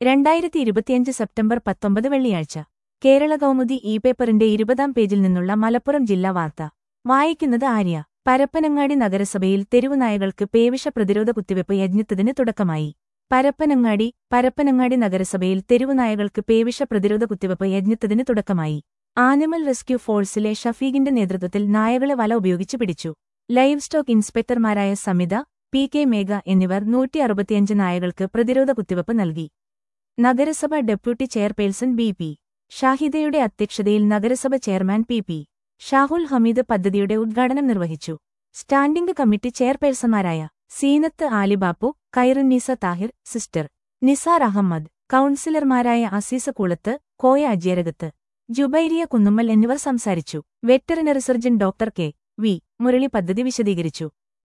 രണ്ടായിരത്തി ഇരുപത്തിയഞ്ച് സെപ്റ്റംബർ പത്തൊമ്പത് വെള്ളിയാഴ്ച കേരള കൗമുദി ഇ പേപ്പറിന്റെ ഇരുപതാം പേജിൽ നിന്നുള്ള മലപ്പുറം ജില്ലാ വാർത്ത വായിക്കുന്നത് ആര്യ പരപ്പനങ്ങാടി നഗരസഭയിൽ തെരുവുനായകൾക്ക് പേവിഷ പ്രതിരോധ കുത്തിവെപ്പ് യജ്ഞത്തിന് തുടക്കമായി പരപ്പനങ്ങാടി പരപ്പനങ്ങാടി നഗരസഭയിൽ തെരുവുനായകൾക്ക് പേവിഷ പ്രതിരോധ കുത്തിവെപ്പ് യജ്ഞത്തിന് തുടക്കമായി ആനിമൽ റെസ്ക്യൂ ഫോഴ്സിലെ ഷഫീഖിന്റെ നേതൃത്വത്തിൽ നായകളെ വല ഉപയോഗിച്ച് പിടിച്ചു ലൈവ് സ്റ്റോക്ക് ഇൻസ്പെക്ടർമാരായ സമിത പി കെ മേഘ എന്നിവർ നൂറ്റി അറുപത്തിയഞ്ച് നായകൾക്ക് പ്രതിരോധ കുത്തിവെപ്പ് നൽകി നഗരസഭ ഡെപ്യൂട്ടി ചെയർപേഴ്സൺ ബി പി ഷാഹിദയുടെ അധ്യക്ഷതയിൽ നഗരസഭ chairman P P Shahul Hameed പദ്ധതിയുടെ ഉദ്ഘാടനം നിർവഹിച്ചു സ്റ്റാൻഡിംഗ് കമ്മിറ്റി ചെയർപേഴ്സൺമാരായ സീനത്ത് ആലിബാപ്പു കൈറുന്നീസ താഹിർ സിസ്റ്റർ നിസാർ അഹമ്മദ് കൌൺസിലർമാരായ അസീസ കുളത്ത് കോയ അജിയരകത്ത് ജുബൈരിയ കുന്നുമ്മൽ എന്നിവർ സംസാരിച്ചു veterinary surgeon doctor K V Murali പദ്ധതി വിശദീകരിച്ചു